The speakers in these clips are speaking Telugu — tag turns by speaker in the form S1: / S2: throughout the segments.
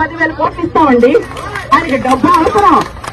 S1: పదివేల కోట్లు ఇస్తామండి ఆయనకి డబ్బు అవసరం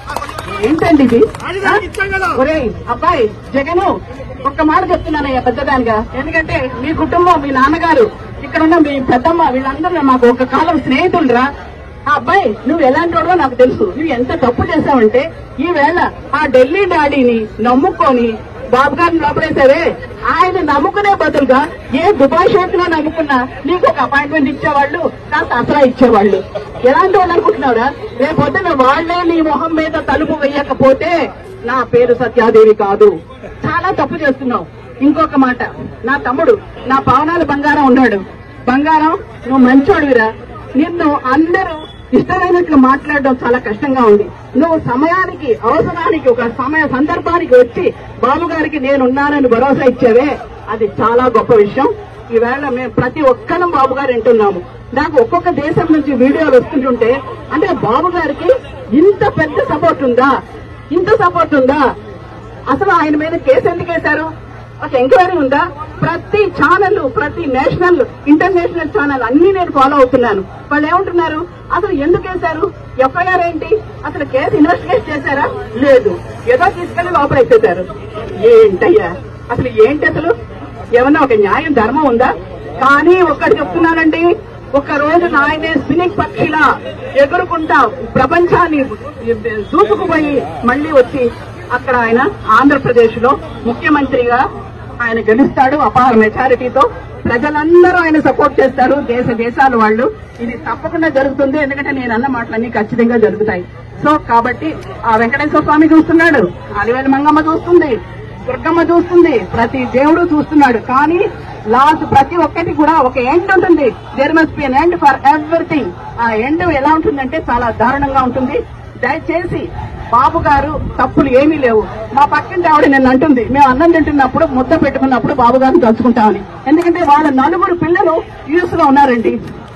S1: ఏంటండి ఇది ఆ? ఒరేయ్ అబ్బాయి జగను ఒక్క మాట చెప్తున్నానయ్యా పెద్దదానిగా ఎందుకంటే మీ కుటుంబం మీ నాన్నగారు ఇక్కడ ఉన్న మీ పెద్దమ్మ వీళ్ళందరూ మాకు ఒక కాలం స్నేహితులురా ఆ అబ్బాయి నువ్వు ఎలాంటి వాడో నాకు తెలుసు నువ్వు ఎంత తప్పు చేశావంటే ఈవేళ ఆ ఢిల్లీ డాడీని నమ్ముకొని బాబు గారిని లోపడేశారే ఆయన నమ్ముకునే బదులుగా ఏ దుబాయ్ షేక్ లో నమ్ముకున్నా నీకు ఒక అపాయింట్మెంట్ ఇచ్చేవాళ్ళు కాస్త అసలా ఇచ్చేవాళ్ళు ఎలాంటి వాళ్ళు అనుకుంటున్నావురా రేపొద్దున వాళ్లే నీ మొహం మీద తలుపు వేయకపోతే నా పేరు సత్యాదేవి కాదు చాలా తప్పు చేస్తున్నావు ఇంకొక మాట నా తమ్ముడు నా పవనాల బంగారం ఉన్నాడు బంగారం నువ్వు మంచోడివిరా నిన్ను అందరూ ఇష్టమైనట్లు మాట్లాడడం చాలా కష్టంగా ఉంది నువ్వు సమయానికి అవసరానికి ఒక సమయ సందర్భానికి వచ్చి బాబు గారికి నేనున్నానని భరోసా ఇచ్చావే అది చాలా గొప్ప విషయం ఈవేళ మేము ప్రతి ఒక్కరం బాబు గారు వింటున్నాము నాకు ఒక్కొక్క దేశం నుంచి వీడియోలు వస్తుంటుంటే అంటే బాబు గారికి ఇంత పెద్ద సపోర్ట్ ఉందా ఇంత సపోర్ట్ ఉందా అసలు ఆయన మీద కేసు ఎందుకు వేశారు ఒక ఎంక్వైరీ ఉందా ప్రతి ఛానల్ ప్రతి నేషనల్ ఇంటర్నేషనల్ ఛానల్ అన్ని నేను ఫాలో అవుతున్నాను వాళ్ళు ఏమంటున్నారు అసలు ఎందుకు వేశారు ఎఫ్ఐఆర్ ఏంటి అసలు కేసు ఇన్వెస్టిగేట్ చేశారా లేదు ఏదో తీసుకెళ్లి లోపల వేసేశారు ఏంటయ్యా అసలు ఏంటి అసలు ఏమన్నా ఒక న్యాయం ధర్మం ఉందా కానీ ఒక్కటి చెప్తున్నానండి ఒక రోజు నాయనే స్పినింగ్ పక్షిలా ఎగురుకుంటా ప్రపంచాన్ని దూసుకుపోయి మళ్ళీ వచ్చి అక్కడ ఆయన ఆంధ్రప్రదేశ్ లో ముఖ్యమంత్రిగా ఆయన గెలుస్తాడు అపార మెజారిటీతో ప్రజలందరూ ఆయన సపోర్ట్ చేస్తారు దేశ దేశాల వాళ్ళు ఇది తప్పకుండా జరుగుతుంది ఎందుకంటే నేను అన్న మాటలన్నీ ఖచ్చితంగా జరుగుతాయి సో కాబట్టి ఆ వెంకటేశ్వర స్వామి చూస్తున్నాడు అలివేలు మంగమ్మ చూస్తుంది దుర్గమ్మ చూస్తుంది ప్రతి దేవుడు చూస్తున్నాడు కానీ లాస్ట్ ప్రతి ఒక్కటి కూడా ఒక ఎండ్ ఉంటుంది there must be an end for everything ఆ ఎండ్ ఎలా ఉంటుందంటే చాలా దారుణంగా ఉంటుంది దయచేసి బాబు గారు తప్పులు ఏమీ లేవు మా పక్కింటి ఆవిడ నిన్న అంటుంది మేము అన్నం తింటున్నప్పుడు ముద్ద పెట్టుకున్నప్పుడు బాబు గారిని తలుచుకుంటామని ఎందుకంటే వాళ్ళ నలుగురు పిల్లలు యూఎస్ లో ఉన్నారండి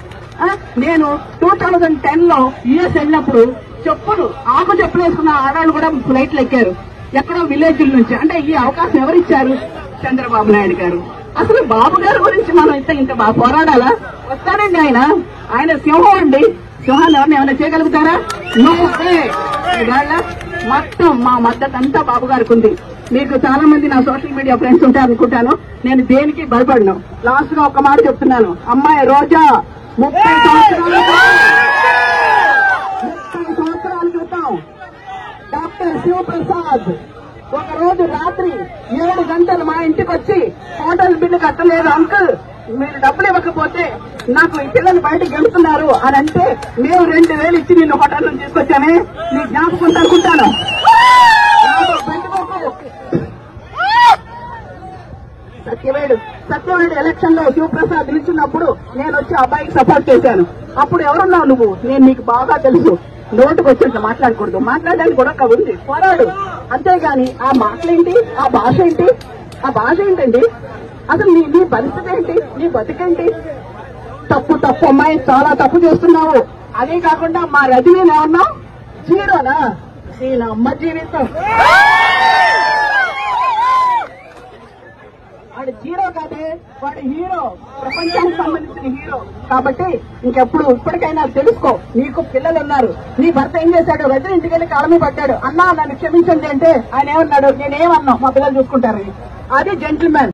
S1: ఆ, నేను టూ థౌజండ్ టెన్ లో యుఎస్ వెళ్ళినప్పుడు చెప్పులు ఆకు చెప్పులు వేసుకున్న ఆడవాళ్ళు కూడా ఫ్లైట్లు ఎక్కారు ఎక్కడో విలేజ్ నుంచి అంటే ఈ అవకాశం ఎవరిచ్చారు చంద్రబాబు నాయుడు గారు అసలు బాబు గారి గురించి మనం ఇంత ఇంత బాగా పోరాడాలా వస్తాడండి ఆయన ఆయన సింహం అండి సింహాన్ని ఎవరిని ఏమైనా చేయగలుగుతారా No way. ఇవాళ మొత్తం మా మద్దతు అంతా బాబు గారికి ఉంది మీకు చాలా మంది నా సోషల్ మీడియా ఫ్రెండ్స్ ఉంటారు అనుకుంటాను నేను దేనికి భయపడను లాస్ట్ గా ఒక మాట చెప్తున్నాను అమ్మాయి రోజా ముప్పై సంవత్సరాల ముప్పై సంవత్సరాల క్రితం డాక్టర్ శివప్రసాద్ ఒక రోజు రాత్రి ఏడు గంటలు మా ఇంటికి వచ్చి హోటల్ బిల్లు కట్టలేదు అంకుల్ మీరు డబ్బులు ఇవ్వకపోతే నాకు ఈ పిల్లలు బయటకు వెళ్తున్నారు అని అంటే మేము రెండు వేలు ఇచ్చి నిన్ను హోటల్ నుంచి తీసుకొచ్చానే నీ జ్ఞాపకం అనుకుంటాను సత్యవేడు సత్యవేడు ఎలక్షన్ లో శివప్రసాద్ నిల్చున్నప్పుడు నేను వచ్చి ఆ అబ్బాయికి సపోర్ట్ చేశాను అప్పుడు ఎవరున్నావు నువ్వు నేను నీకు బాగా తెలుసు నోటుకు వచ్చినట్లు మాట్లాడకూడదు మాట్లాడడానికి కూడా ఒక ఉంది పోరాడు అంతేగాని ఆ మాటలేంటి ఆ భాష ఏంటి ఆ భాష ఏంటండి అసలు నీ నీ పరిస్థితి ఏంటి నీ బతికేంటి తప్పు తప్పు అమ్మాయి చాలా తప్పు చేస్తున్నావు అదే కాకుండా మా రజనీ ఏమన్నావు జీరోనా దీని అమ్మ జీవితం వాడు జీరో కాదే వాడు హీరో ప్రపంచానికి సంబంధించిన హీరో కాబట్టి ఇంకెప్పుడు ఇప్పటికైనా తెలుసుకో నీకు పిల్లలు ఉన్నారు నీ భర్త ఏం చేశాడు రజని ఇంటికి వెళ్ళి కాలమీ పట్టాడు అన్నా నన్ను క్షమించండి అంటే ఆయన ఏమన్నాడు నేనేమన్నా మా పిల్లలు చూసుకుంటారని అది జెంటిల్మెన్